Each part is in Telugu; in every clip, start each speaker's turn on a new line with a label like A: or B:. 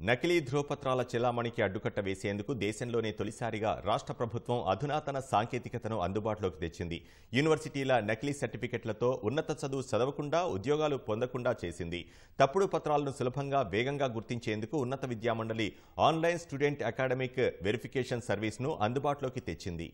A: నకిలీ ధ్రువపత్రాల చెలామణికి అడ్డుకట్ట వేసేందుకు దేశంలోనే తొలిసారిగా రాష్ట్ర ప్రభుత్వం అధునాతన సాంకేతికతను అందుబాటులోకి తెచ్చింది యూనివర్సిటీల నకిలీ సర్టిఫికెట్లతో ఉన్నత చదువు చదవకుండా ఉద్యోగాలు పొందకుండా చేసింది తప్పుడు పత్రాలను సులభంగా వేగంగా గుర్తించేందుకు ఉన్నత విద్యామండలి ఆన్లైన్ స్టూడెంట్ అకాడమిక్ వెరిఫికేషన్ సర్వీస్ను అందుబాటులోకి తెచ్చింది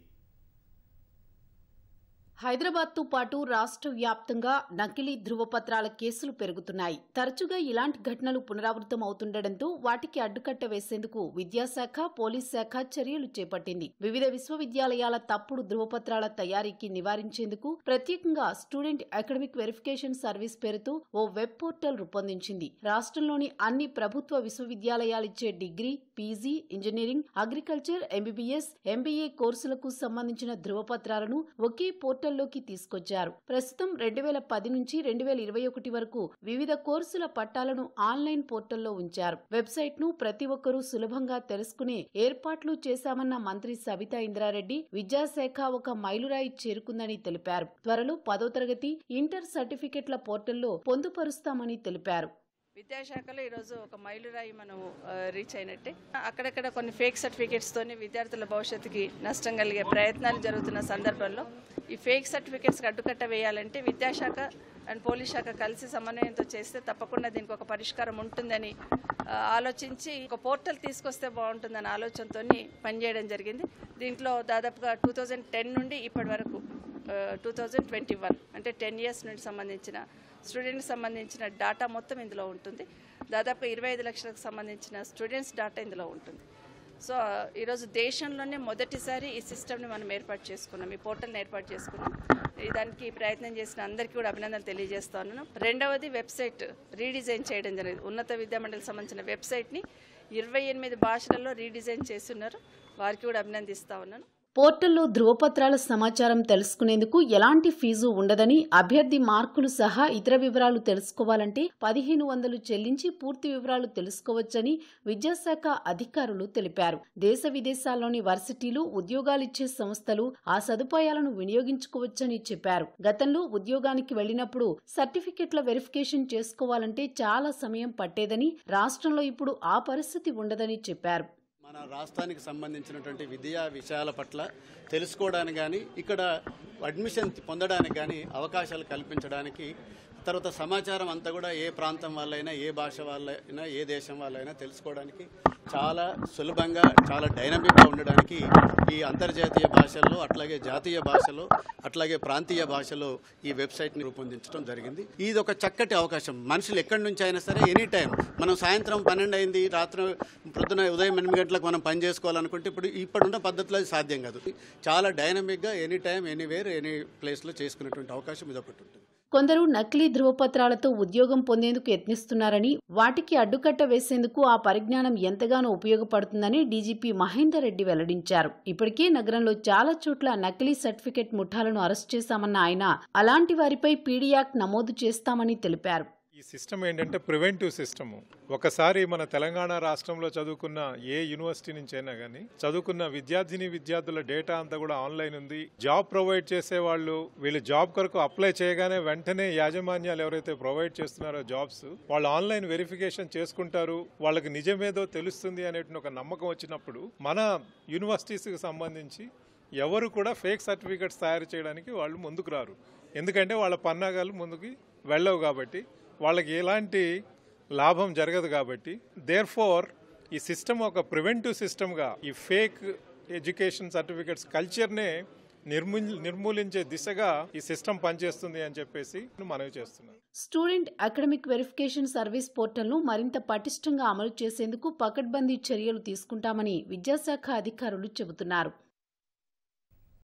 B: హైదరాబాద్తో పాటు రాష్ట్ర వ్యాప్తంగా నకిలీ ధృవపత్రాల కేసులు పెరుగుతున్నాయి తరచుగా ఇలాంటి ఘటనలు పునరావృతం అవుతుండటంతో వాటికి అడ్డుకట్ట వేసేందుకు విద్యాశాఖ పోలీస్ శాఖ చర్యలు చేపట్టింది వివిధ విశ్వవిద్యాలయాల తప్పుడు ధృవపత్రాల తయారీకి నివారించేందుకు ప్రత్యేకంగా స్టూడెంట్ అకాడమిక్ వెరిఫికేషన్ సర్వీస్ పేరుతో ఓ వెబ్ పోర్టల్ రూపొందించింది రాష్ట్రంలోని అన్ని ప్రభుత్వ విశ్వవిద్యాలయాలిచ్చే degree PG engineering agriculture MBBS MBA కోర్సులకు సంబంధించిన ధృవపత్రాలను ఒకే పోర్టల్లోకి తీసుకొచ్చారు ప్రస్తుతం రెండు వేల పది నుంచి రెండు వేల ఇరవై ఒకటి వరకు వివిధ కోర్సుల పట్టాలను ఆన్లైన్ పోర్టల్లో ఉంచారు వెబ్సైట్ ను ప్రతి ఒక్కరూ సులభంగా తెలుసుకునే ఏర్పాట్లు చేశామన్న మంత్రి సబితా ఇంద్రారెడ్డి విద్యాశాఖ ఒక మైలురాయి చేరుకుందని తెలిపారు త్వరలో పదో తరగతి ఇంటర్ సర్టిఫికెట్ల పోర్టల్లో పొందుపరుస్తామని తెలిపారు
C: విద్యాశాఖలో ఈరోజు ఒక మైలురాయి మనం ఆ, రీచ్ అయినట్టే అక్కడక్కడ కొన్ని ఫేక్ సర్టిఫికేట్స్తోని విద్యార్థుల భవిష్యత్తుకి నష్టం కలిగే ప్రయత్నాలు జరుగుతున్న సందర్భంలో ఈ ఫేక్ సర్టిఫికేట్స్కి అడ్డుకట్ట వేయాలంటే విద్యాశాఖ అండ్ పోలీస్ శాఖ కలిసి సమన్వయంతో చేస్తే తప్పకుండా దీనికి ఒక పరిష్కారం ఉంటుందని ఆ, ఆలోచించి ఒక పోర్టల్ తీసుకొస్తే బాగుంటుందనే ఆలోచనతో పనిచేయడం జరిగింది దీంట్లో దాదాపుగా టూ థౌజండ్ టెన్ నుండి ఇప్పటి వరకు టూ థౌజండ్ ట్వంటీ వన్ అంటే టెన్ ఇయర్స్ నుండి సంబంధించిన స్టూడెంట్కి సంబంధించిన డాటా మొత్తం ఇందులో ఉంటుంది దాదాపు ఇరవై ఐదు లక్షలకు సంబంధించిన స్టూడెంట్స్ డాటా ఇందులో ఉంటుంది సో ఈరోజు దేశంలోనే మొదటిసారి ఈ సిస్టమ్ని మనం ఏర్పాటు చేసుకున్నాం ఈ పోర్టల్ని ఏర్పాటు చేసుకున్నాం ఈ దానికి ప్రయత్నం చేసిన అందరికీ కూడా అభినందనలు తెలియజేస్తా ఉన్నాను రెండవది వెబ్సైట్ రీడిజైన్ చేయడం జరిగింది ఉన్నత విద్యామండలికి సంబంధించిన వెబ్సైట్ని ఇరవై ఎనిమిది భాషలలో రీడిజైన్ చేస్తున్నారు వారికి కూడా అభినందిస్తా ఉన్నాను
B: పోర్టల్లో ధృవపత్రాల సమాచారం తెలుసుకునేందుకు ఎలాంటి ఫీజు ఉండదని అభ్యర్థి మార్కులు సహా ఇతర వివరాలు తెలుసుకోవాలంటే పదిహేను వందలు చెల్లించి పూర్తి వివరాలు తెలుసుకోవచ్చని విద్యాశాఖ అధికారులు తెలిపారు దేశ విదేశాల్లోని వర్సిటీలు ఉద్యోగాలిచ్చే సంస్థలు ఆ సదుపాయాలను వినియోగించుకోవచ్చని చెప్పారు గతంలో ఉద్యోగానికి వెళ్లినప్పుడు సర్టిఫికెట్ల వెరిఫికేషన్ చేసుకోవాలంటే చాలా సమయం పట్టేదని రాష్ట్రంలో ఇప్పుడు ఆ పరిస్థితి ఉండదని చెప్పారు
D: మన రాష్ట్రానికి సంబంధించినటువంటి విద్యా విషయాల పట్ల తెలుసుకోవడానికి కానీ ఇక్కడ అడ్మిషన్ పొందడానికి కానీ అవకాశాలు కల్పించడానికి తర్వాత సమాచారం అంతా కూడా ఏ ప్రాంతం వాళ్ళైనా ఏ భాష వాళ్ళైనా ఏ దేశం వాళ్ళైనా తెలుసుకోవడానికి చాలా సులభంగా చాలా డైనమిక్గా ఉండడానికి ఈ అంతర్జాతీయ భాషల్లో అట్లాగే జాతీయ భాషలో అట్లాగే ప్రాంతీయ భాషలో ఈ వెబ్సైట్ని రూపొందించడం జరిగింది ఇది ఒక చక్కటి అవకాశం మనుషులు ఎక్కడి నుంచి అయినా సరే ఎనీ టైం మనం సాయంత్రం పన్నెండు అయింది రాత్రి ప్రొద్దున ఉదయం ఎనిమిది గంటలకు మనం పని చేసుకోవాలనుకుంటే ఇప్పుడు ఇప్పుడున్న పద్ధతిలో అది సాధ్యం కాదు చాలా డైనమిక్గా ఎనీ టైం ఎనీవేర్ ఎనీ ప్లేస్లో చేసుకునేటువంటి అవకాశం ఇది ఒకటి ఉంటుంది
B: కొందరు నకిలీ ధృవపత్రాలతో ఉద్యోగం పొందేందుకు యత్నిస్తున్నారని వాటికి అడ్డుకట్ట వేసేందుకు ఆ పరిజ్ఞానం ఎంతగానో ఉపయోగపడుతుందని డీజీపీ మహేందర్ రెడ్డి వెల్లడించారు ఇప్పటికే నగరంలో చాలా చోట్ల నకిలీ సర్టిఫికెట్ ముఠాలను అరెస్ట్ చేశామన్న ఆయన అలాంటి వారిపై పీడీ యాక్ట్ నమోదు చేస్తామని తెలిపారు
E: ఈ సిస్టమ్ ఏంటంటే ప్రివెంటివ్ సిస్టమ్ ఒకసారి మన తెలంగాణ రాష్ట్రంలో చదువుకున్న ఏ యూనివర్సిటీ నుంచి అయినా కానీ చదువుకున్న విద్యార్థిని విద్యార్థుల డేటా అంతా కూడా ఆన్లైన్ ఉంది జాబ్ ప్రొవైడ్ చేసే వాళ్ళు వీళ్ళు జాబ్ కొరకు అప్లై చేయగానే వెంటనే యాజమాన్యాలు ఎవరైతే ప్రొవైడ్ చేస్తున్నారో జాబ్స్ వాళ్ళు ఆన్లైన్ వెరిఫికేషన్ చేసుకుంటారు వాళ్ళకి నిజమేదో తెలుస్తుంది అనేటువంటి ఒక నమ్మకం వచ్చినప్పుడు మన యూనివర్సిటీస్కి సంబంధించి ఎవరు కూడా ఫేక్ సర్టిఫికెట్స్ తయారు చేయడానికి వాళ్ళు ముందుకు రారు ఎందుకంటే వాళ్ళ పన్నాగాలు ముందుకి వెళ్ళవు కాబట్టి వాళ్ళకి ఎలాంటి లాభం జరగదు కాబట్టి దేర్ ఫోర్ ఈ సిస్టమ్ ఒక ప్రివెంటివ్ సిస్టమ్గా ఈ ఫేక్ ఎడ్యుకేషన్ సర్టిఫికెట్స్ కల్చర్నే నిర్మూ నిర్మూలించే దిశగా ఈ సిస్టమ్ పనిచేస్తుంది అని చెప్పేసి మనవి చేస్తున్నాను
B: స్టూడెంట్ అకాడమిక్ వెరిఫికేషన్ సర్వీస్ పోర్టల్ను మరింత పటిష్టంగా అమలు చేసేందుకు పకడ్బందీ చర్యలు తీసుకుంటామని విద్యాశాఖ అధికారులు చెబుతున్నారు